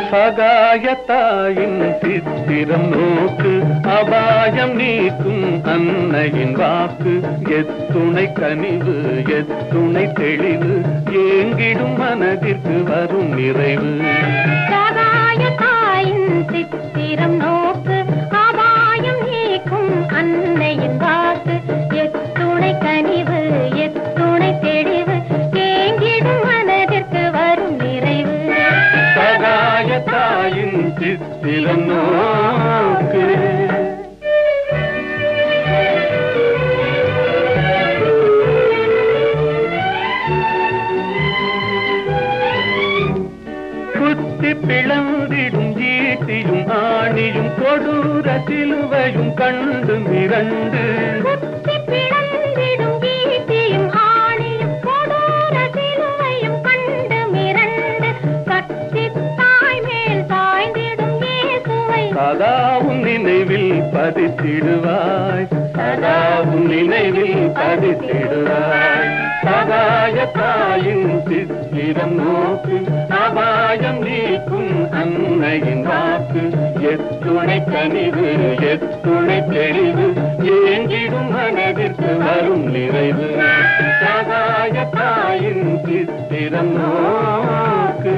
சகாய தாயின் சித்திரம் நோக்கு அபாயம் நீக்கும் அன்னையின் வாக்கு எத்துணை கனிவு எத்துணை தெளிவு ஏங்கிடும் மனதிற்கு வரும் நிறைவு சகாய தாயின் சித்திரம் நோக்கு அபாயம் நீக்கும் அன்னையின் வாக்கு எத்துணை கனிவு எத்துணை தெளிவு ஏங்கிடும் மனதிற்கு வரும் நிறைவு சகாய தாயின் சித்திரம் நோக்கு குத்தி பிளந்திடும் ஈட்டியும் ஆணியும் கொடூர சிலுவையும் கண்டு மிரண்டு குத்தி பிளந்திடும் ஈட்டியும் ஆணியும் கொடூர சிலுவையும் கண்டு மிரண்டு கத்தித் தாய் மேல் சாய்ந்திடும் இயேசுவை சதாவும் நினைவில் பதித்திடுவாய் சதாவும் நினைவில் பதித்திடுவாய் சகாய தாயின் சித்திரம் நோக்கு அபாயம் நீக்கும் அன்னையின் வாக்கு எத்துணை கனிவு எத்துணை தெளிவு ஏங்கிடும் மனதிற்கு வரும் நிறைவு சகாய தாயின் சித்திரம் நோக்கு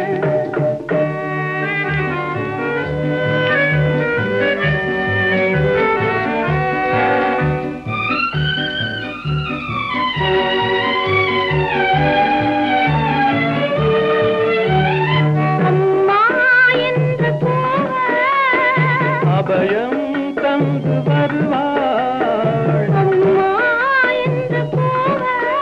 அம்மா என்று கூவ அபயம் தந்து வருவாள் அம்மா என்று கூவ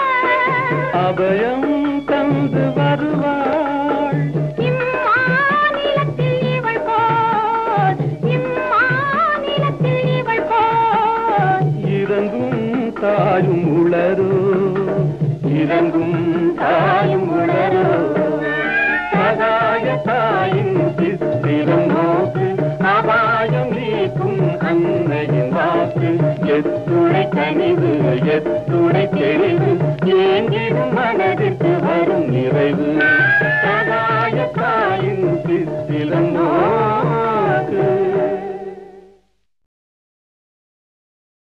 அபயம் தந்து வருவாள் இம்மாநிலத்தில் இவள் போல் இம்மாநிலத்தில் இவள் போல் இறங்கும் தாயும் உளரோ இறங்கும் தாயும் உளரோ சகாய தாயின் சித்திரம் நோக்கு அபாயம் நீக்கும் அன்னையின் வாக்கு எத்துணை கனிவு எத்துணை தெளிவு ஏங்கிடும் மனதிற்கு வரும் நிறைவு